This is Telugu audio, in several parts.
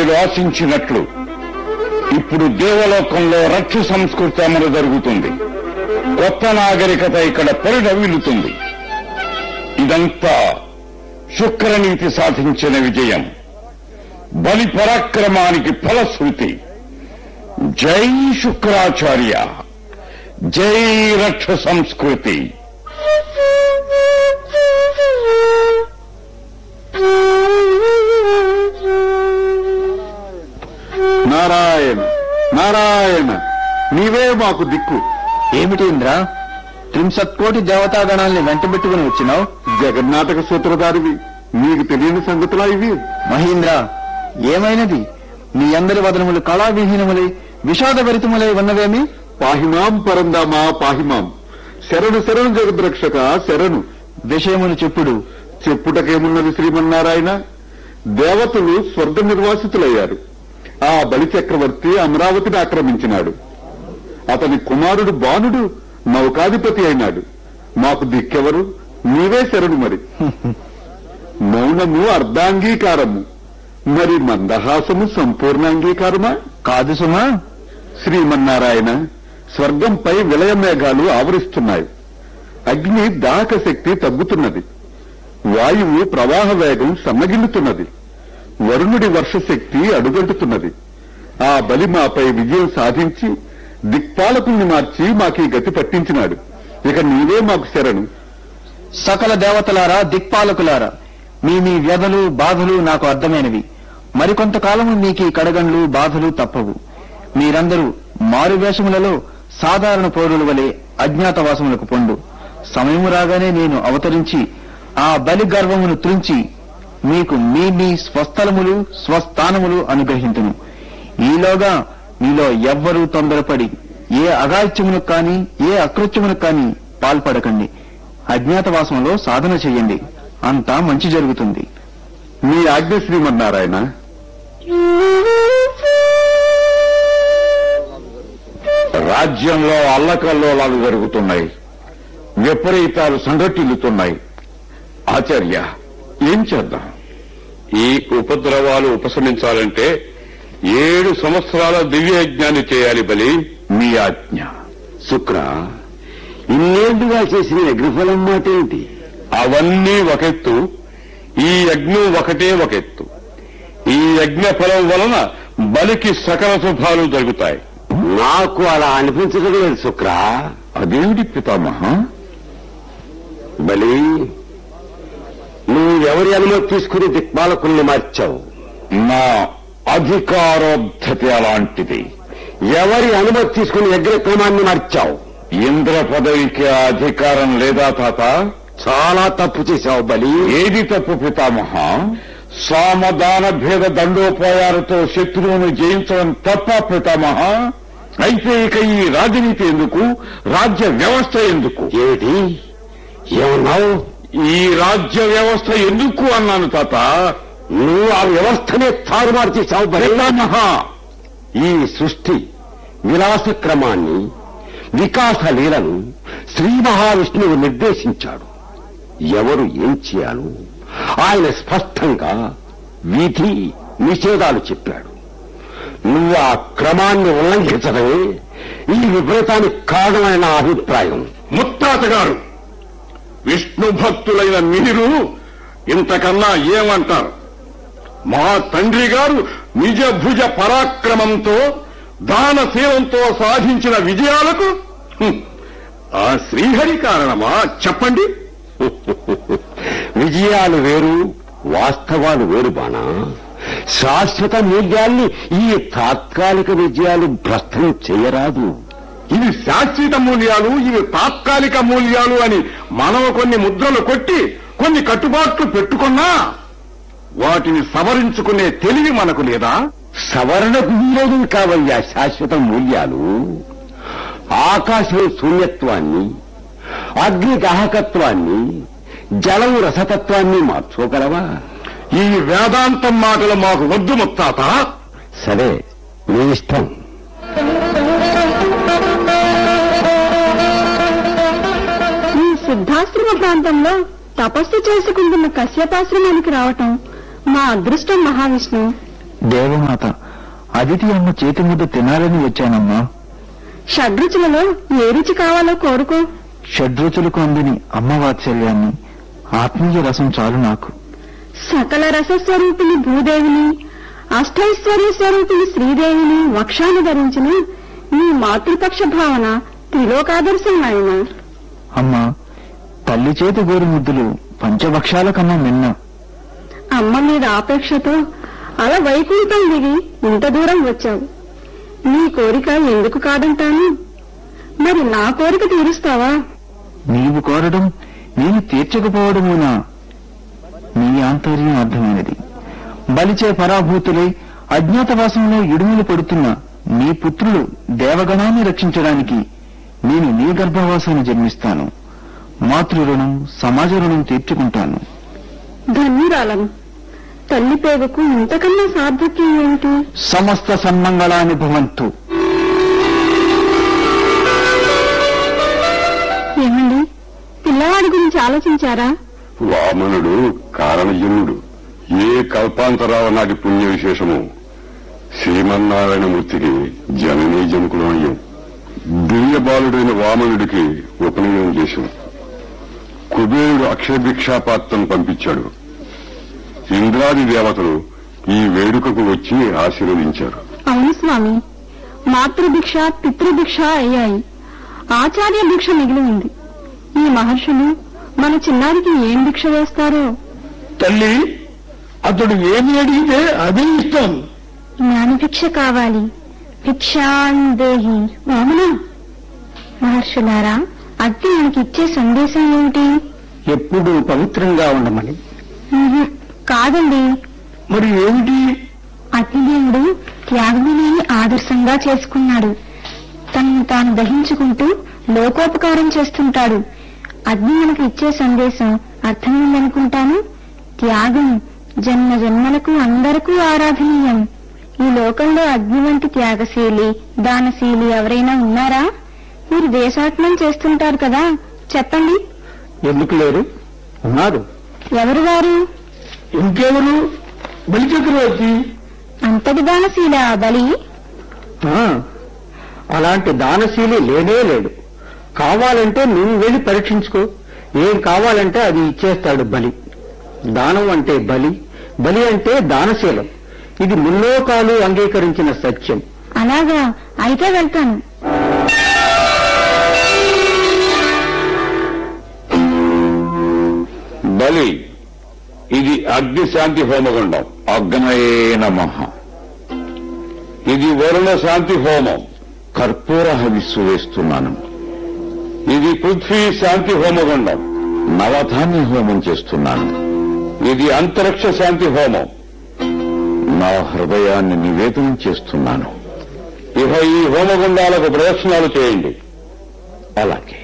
మీరు ఆశించినట్లు ఇప్పుడు దేవలోకంలో రక్ష సంస్కృతి అమలు జరుగుతుంది కొత్త నాగరికత ఇక్కడ పరిడవిల్లుతుంది ఇదంతా శుక్రనీతి సాధించిన విజయం బలి పరాక్రమానికి ఫలశ్రుతి జై శుక్రాచార్య జై రక్ష సంస్కృతి నారాయణ నారాయణ నీవే మాకు దిక్కు ఏమిటి ఇంద్ర త్రింశత్కోటి దేవతాగణాల్ని వెంటబెట్టుకుని వచ్చినావు జగన్నాటక సూత్రధారివి నీకు తెలియని సంగతులా ఇవి మహీంద్ర ఏమైనది మీ అందరి వదనములు కళావిహీనములై విషాదభరితములై ఉన్నవేమి పాహిమాం పరందామా పాహిమాం శరణు శరణు జగద్రక్షక శరణు విషయములు చెప్పుడు చెప్పుటకేమున్నది శ్రీమన్నారాయణ దేవతలు స్వర్గ నిర్వాసితులయ్యారు ఆ బలి చక్రవర్తి అమరావతిని ఆక్రమించినాడు అతని కుమారుడు బాణుడు నౌకాధిపతి అయినాడు మాకు దిక్కెవరు నీవే శరణు మరి మౌనము అర్ధాంగీకారము మరి మందహాసము సంపూర్ణాంగీకారమా కాదు సుమా శ్రీమన్నారాయణ స్వర్గంపై విలయ మేఘాలు ఆవరిస్తున్నాయి అగ్ని దాహక శక్తి తగ్గుతున్నది వాయువు ప్రవాహ వేగం సన్నగిల్లుతున్నది వరుణుడి వర్షశక్తి అడుగంటుతున్నది ఆ బలి మాపై విజయం సాధించి దిక్పాలకుల్ని మార్చి మాకీ గతి పట్టించినాడు ఇక నీవే మాకు శరణు సకల దేవతలారా దిక్పాలకులారా మీ మీ వ్యధలు బాధలు నాకు అర్థమైనవి మరికొంతకాలము మీకు ఈ కడగండ్లు బాధలు తప్పవు మీరందరూ మారువేషములలో సాధారణ పౌరుల వలె అజ్ఞాతవాసములకు పొండు సమయము రాగానే నేను అవతరించి ఆ బలి గర్వమును త్రుంచి మీకు మీ మీ స్వస్థలములు స్వస్థానములు అనుగ్రహింతును ఈలోగా మీలో ఎవ్వరూ తొందరపడి ఏ అగాయిత్యమును కాని ఏ అకృత్యమును కాని పాల్పడకండి అజ్ఞాతవాసంలో సాధన చెయ్యండి అంతా మంచి జరుగుతుంది మీ ఆజ్ఞ శ్రీమన్నారాయణ రాజ్యంలో అల్లకల్లోలాలు జరుగుతున్నాయి విపరీతాలు సంఘటిల్లుతున్నాయి ఆచార్య ఏం చేద్దాం ఈ ఉపద్రవాలు ఉపశమించాలంటే ఏడు సంవత్సరాల దివ్య యజ్ఞాన్ని చేయాలి బలి మీ ఆజ్ఞ శుక్ర ఇన్నేళ్లుగా చేసిన యజ్ఞఫలం మాట ఏంటి అవన్నీ ఒకెత్తు ఈ యజ్ఞం ఒకటే ఒకెత్తు ఈ యజ్ఞ ఫలం వలన బలికి సకల శుభాలు జరుగుతాయి నాకు అలా అనిపించడం లేదు శుక్ర అదేమిటి పితామహ బలి నువ్వు ఎవరి అనుమతి తీసుకుని దిక్పాలకుల్ని మార్చావు నా అధికారోద్ధతి అలాంటిది ఎవరి అనుమతి తీసుకుని యజ్ఞక్రమాన్ని మార్చావు ఇంద్ర పదవికి ఆ అధికారం లేదా తాత చాలా తప్పు చేశావు బలి ఏది తప్పు పితామహ సామదాన భేద దండోపాయాలతో శత్రువును జయించడం తప్ప పితామహ అయితే ఇక ఈ రాజనీతి ఎందుకు రాజ్య వ్యవస్థ ఎందుకు ఏమిటి ఏమన్నావు ఈ రాజ్య వ్యవస్థ ఎందుకు అన్నాను తాత నువ్వు ఆ వ్యవస్థనే తారుమారు చేశావు బలి పితామహ ఈ సృష్టి విలాస క్రమాన్ని వికాస లీలను శ్రీ మహావిష్ణువు నిర్దేశించాడు ఎవరు ఏం చేయాలో ఆయన స్పష్టంగా విధి నిషేధాలు చెప్పాడు నువ్వు ఆ క్రమాన్ని ఉల్లంఘించడమే ఈ విపరీతానికి కారణమైన నా అభిప్రాయం ముత్తాత గారు విష్ణు భక్తులైన మీరు ఇంతకన్నా ఏమంటారు మా తండ్రి గారు నిజ భుజ పరాక్రమంతో దానశీలంతో సాధించిన విజయాలకు హ్మ్, ఆ శ్రీహరి కారణమా చెప్పండి విజయాలు వేరు వాస్తవాలు వేరు బాణా శాశ్వత మూల్యాల్ని ఈ తాత్కాలిక విజయాలు భ్రష్టం చేయరాదు ఇవి శాశ్వత మూల్యాలు ఇవి తాత్కాలిక మూల్యాలు అని మనం కొన్ని ముద్రలు కొట్టి కొన్ని కట్టుబాట్లు పెట్టుకున్నా వాటిని సవరించుకునే తెలివి మనకు లేదా సవరణకు వీలేదు కావయ్యా శాశ్వత మూల్యాలు ఆకాశం శూన్యత్వాన్ని అగ్ని దాహకత్వాన్ని జలం రసతత్వాన్ని మార్చుకోగలవా ఈ వేదాంతం మాటలు మాకు వద్దు ముత్తాత సరే నీ ఇష్టం ఈ సిద్ధాశ్రమ ప్రాంతంలో తపస్సు చేసుకుంటున్న కశ్యపాశ్రమానికి రావటం మా అదృష్టం మహావిష్ణు దేవమాత అదితి అమ్మ చేతి ముద్ద తినాలని వచ్చానమ్మా షడ్రుచులలో ఏ రుచి కావాలో కోరుకో షడ్రుచులకు అందని అమ్మ వాత్సల్యాన్ని ఆత్మీయ రసం చాలు నాకు సకల రసస్వరూపిణి భూదేవిని అష్టైశ్వర్య స్వరూపిణి శ్రీదేవిని వక్షాన్ని ధరించిన నీ మాతృపక్ష భావన త్రిలోకాదర్శం నాయన అమ్మా తల్లి చేతి గోరు ముద్దులు పంచభక్షాల కన్నా మిన్న అమ్మ మీద ఆపేక్షతో అలా వైకుంఠం దిగి ఇంత దూరం వచ్చావు నీ కోరిక ఎందుకు కాదంటాను మరి నా కోరిక తీరుస్తావా నీవు కోరడం నేను తీర్చకపోవడమునా నీ ఆంతర్యం అర్థమైనది బలిచే పరాభూతులై అజ్ఞాతవాసంలో ఇడుములు పడుతున్న నీ పుత్రులు దేవగణాన్ని రక్షించడానికి నేను నీ గర్భవాసాన్ని జన్మిస్తాను మాతృ రుణం సమాజ రుణం తీర్చుకుంటాను ధన్యురాలను తల్లి పేగుకు ఇంతకన్నా సార్థక్యం ఏమిటి సమస్త సన్మంగళాని భవంతు ఏమండి పిల్లవాడి గురించి ఆలోచించారా వామనుడు కారణజన్యుడు ఏ కల్పాంతరావ నాటి పుణ్య విశేషము శ్రీమన్నారాయణమూర్తికి జననీ జనకులమయ్యం దివ్య బాలుడైన వామనుడికి ఉపనయనం చేశాం కుబేరుడు అక్షయభిక్షాపాత్రం పంపించాడు ఇంద్రాది దేవతలు ఈ వేడుకకు వచ్చి ఆశీర్వదించారు అవును స్వామి మాతృభిక్ష పితృభిక్ష అయ్యాయి ఆచార్య భిక్ష మిగిలి ఉంది ఈ మహర్షులు మన చిన్నారికి ఏం భిక్ష వేస్తారో తల్లి అతడు ఏమి అడిగితే అదే ఇస్తాం జ్ఞానభిక్ష కావాలి భిక్షాందేహి వామన మహర్షులారా అగ్ని మనకి ఇచ్చే సందేశం ఏమిటి ఎప్పుడు పవిత్రంగా ఉండమని ఉహు, కాదండి మరి ఏమిటి అగ్నిదేవుడు త్యాగముని ఆదర్శంగా చేసుకున్నాడు తనను తాను దహించుకుంటూ లోకోపకారం చేస్తుంటాడు అగ్ని మనకు ఇచ్చే సందేశం అర్థమైందనుకుంటాను త్యాగం జన్మ జన్మలకు అందరికీ ఆరాధనీయం ఈ లోకంలో అగ్ని వంటి త్యాగశీలి దానశీలి ఎవరైనా ఉన్నారా మీరు దేశాటనం చేస్తుంటారు కదా చెప్పండి ఎందుకు లేరు ఉన్నారు ఎవరు వారు ఇంకెవరు బలిచక్రవర్తి అంతటి దానశీల బలి ఆ, అలాంటి దానశీలి లేనే లేడు కావాలంటే నువ్వు వెళ్ళి పరీక్షించుకో ఏం కావాలంటే అది ఇచ్చేస్తాడు బలి దానం అంటే బలి బలి అంటే దానశీలం ఇది ముల్లోకాలు అంగీకరించిన సత్యం అలాగా అయితే వెళ్తాను బలి ఇది అగ్ని శాంతి హోమగుండం అగ్నయే నమ ఇది వరుణ శాంతి హోమం కర్పూర హవిస్సు వేస్తున్నాను ఇది పృథ్వీ శాంతి హోమగుండం నవధాన్య హోమం చేస్తున్నాను ఇది అంతరిక్ష శాంతి హోమం నా హృదయాన్ని నివేదనం చేస్తున్నాను ఇక ఈ హోమగుండాలకు ప్రదక్షిణాలు చేయండి అలాగే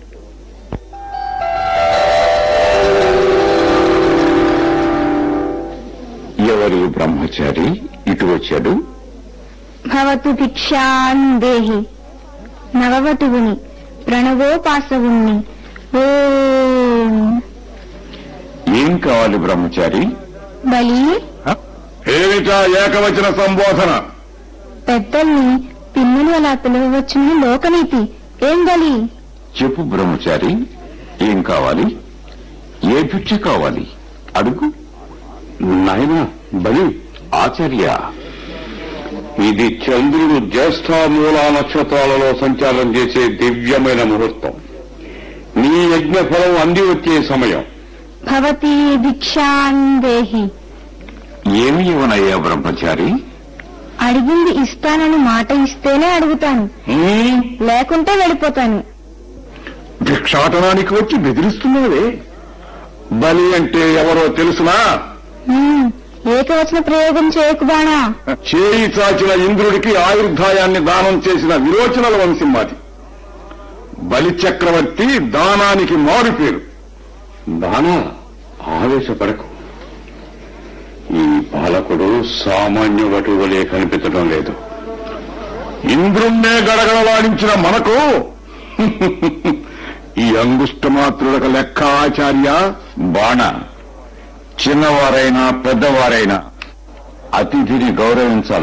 ఎవరి బ్రహ్మచారి ఇటు వచ్చాడు భవతు భిక్షాందేహి నవవటువుని ప్రణవోపాసవుణ్ణి ఓం ఏం కావాలి బ్రహ్మచారి బలి ఏమిటా ఏకవచన సంబోధన పెద్దల్ని పిన్నులు అలా పిలవచ్చుని లోకనీతి ఏం బలి చెప్పు బ్రహ్మచారి ఏం కావాలి ఏ భిక్ష కావాలి అడుగు నాయన బలి ఆచార్య ఇది చంద్రుడు జ్యేష్ఠ మూలా నక్షత్రాలలో సంచారం చేసే దివ్యమైన ముహూర్తం నీ యజ్ఞ ఫలం అంది వచ్చే సమయం భవతి భిక్షాందేహి ఏమి ఇవ్వనయ్యా బ్రహ్మచారి అడిగింది ఇస్తానని మాట ఇస్తేనే అడుగుతాను హ్మ్? లేకుంటే వెళ్ళిపోతాను భిక్షాటనానికి వచ్చి బెదిరిస్తున్నావే బలి అంటే ఎవరో తెలుసునా హ్మ్, ఏకవచన ప్రయోగం చేయకు బాణా చేయి చాచిన ఇంద్రుడికి ఆయుర్ధాయాన్ని దానం చేసిన విరోచనల వంశం మాది బలి చక్రవర్తి దానానికి మారు పేరు దానా ఆవేశపడకు ఈ పాలకుడు సామాన్య వటువలే కనిపించడం లేదు ఇంద్రుణ్ణే గడగడలాడించిన మనకు ఈ అంగుష్టమాత్రులకు లెక్క ఆచార్య బాణ చిన్నవారైనా పెద్దవారైనా అతిథిని గౌరవించాలి